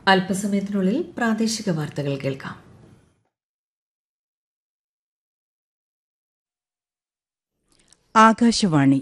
അല്പസമയത്തിനുള്ളിൽ പ്രാദേശിക വാർത്തകൾ കേൾക്കാം ആകാശവാണി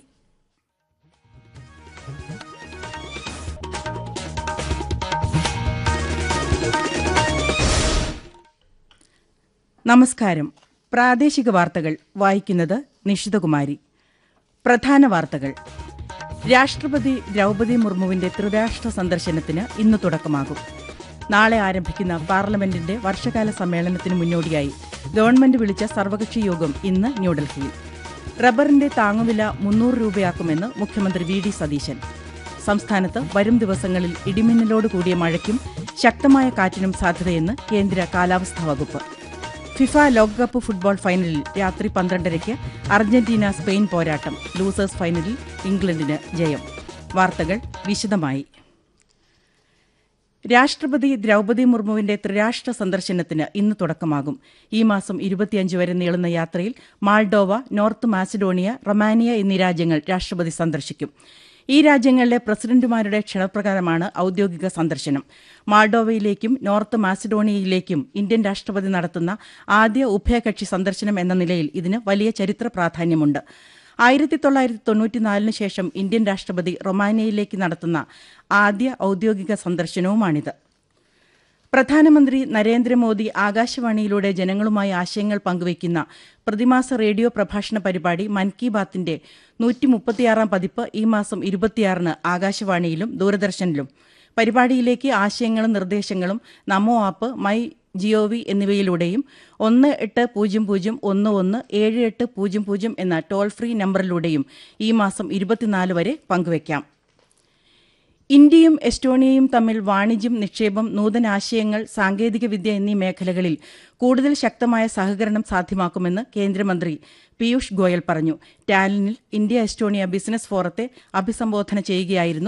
നമസ്കാരം പ്രാദേശിക വാർത്തകൾ വായിക്കുന്നത് നിഷിതകുമാരി പ്രധാന വാർത്തകൾ രാഷ്ട്രപതി ദ്രൗപദി മുർമുവിന്റെ ത്രിരാഷ്ട്ര സന്ദർശനത്തിന് ഇന്ന് തുടക്കമാകും നാളെ ആരംഭിക്കുന്ന പാർലമെന്റിന്റെ വർഷകാല സമ്മേളനത്തിന് മുന്നോടിയായി ഗവൺമെന്റ് വിളിച്ച സർവകക്ഷി യോഗം ഇന്ന് ന്യൂഡൽഹിയിൽ റബ്ബറിന്റെ താങ്ങുവില മുന്നൂറ് രൂപയാക്കുമെന്ന് മുഖ്യമന്ത്രി വി ഡി സതീശൻ സംസ്ഥാനത്ത് വരും ദിവസങ്ങളിൽ ഇടിമിന്നലോട് കൂടിയ മഴയ്ക്കും ശക്തമായ കാറ്റിനും സാധ്യതയെന്ന് കേന്ദ്ര കാലാവസ്ഥാ വകുപ്പ് ഫിഫ ലോകകപ്പ് ഫുട്ബോൾ ഫൈനലിൽ രാത്രി പന്ത്രണ്ടരയ്ക്ക് അർജന്റീന സ്പെയിൻ പോരാട്ടം ലൂസേഴ്സ് ഫൈനലിൽ ഇംഗ്ലണ്ടിന് ജയം വാർത്തകൾ വിശദമായി രാഷ്ട്രപതി ദ്രൗപദി മുർമുവിന്റെ ത്രിരാഷ്ട്ര സന്ദർശനത്തിന് ഇന്ന് തുടക്കമാകും ഈ മാസം ഇരുപത്തിയഞ്ച് വരെ നീളുന്ന യാത്രയിൽ മാൾഡോവ നോർത്ത് മാസിഡോണിയ റൊമാനിയ എന്നീ രാജ്യങ്ങൾ രാഷ്ട്രപതി സന്ദർശിക്കും ഈ രാജ്യങ്ങളിലെ പ്രസിഡന്റുമാരുടെ ക്ഷണപ്രകാരമാണ് ഔദ്യോഗിക സന്ദർശനം മാൾഡോവയിലേക്കും നോർത്ത് മാസിഡോണിയയിലേക്കും ഇന്ത്യൻ രാഷ്ട്രപതി നടത്തുന്ന ആദ്യ ഉഭയകക്ഷി സന്ദർശനം എന്ന നിലയിൽ ഇതിന് വലിയ ചരിത്ര പ്രാധാന്യമുണ്ട് ആയിരത്തി തൊള്ളായിരത്തി തൊണ്ണൂറ്റിനാലിന് ശേഷം ഇന്ത്യൻ രാഷ്ട്രപതി റൊമാനിയയിലേക്ക് നടത്തുന്ന ആദ്യ ഔദ്യോഗിക സന്ദർശനവുമാണിത് പ്രധാനമന്ത്രി നരേന്ദ്രമോദി ആകാശവാണിയിലൂടെ ജനങ്ങളുമായി ആശയങ്ങൾ പങ്കുവയ്ക്കുന്ന പ്രതിമാസ റേഡിയോ പ്രഭാഷണ പരിപാടി മൻ കി ബാത്തിന്റെ നൂറ്റി മുപ്പത്തിയാറാം പതിപ്പ് ഈ മാസം ഇരുപത്തിയാറിന് ആകാശവാണിയിലും ദൂരദർശനിലും പരിപാടിയിലേക്ക് ആശയങ്ങളും നിർദ്ദേശങ്ങളും നമോ ആപ്പ് മൈ ജിഒവി എന്നിവയിലൂടെയും ഒന്ന് എട്ട് പൂജ്യം പൂജ്യം ഒന്ന് ഒന്ന് ഏഴ് എട്ട് പൂജ്യം പൂജ്യം എന്ന ടോൾ ഫ്രീ നമ്പറിലൂടെയും ഈ മാസം ഇരുപത്തിനാല് വരെ പങ്കുവയ്ക്കാം ഇന്ത്യയും എസ്റ്റോണിയയും തമ്മിൽ വാണിജ്യം നിക്ഷേപം നൂതനാശയങ്ങൾ സാങ്കേതികവിദ്യ എന്നീ മേഖലകളിൽ കൂടുതൽ ശക്തമായ സഹകരണം സാധ്യമാക്കുമെന്ന് കേന്ദ്രമന്ത്രി പീയൂഷ് ഗോയൽ പറഞ്ഞു ടാലിനിൽ ഇന്ത്യ എസ്റ്റോണിയ ബിസിനസ് ഫോറത്തെ അഭിസംബോധന ചെയ്യുകയായിരുന്നു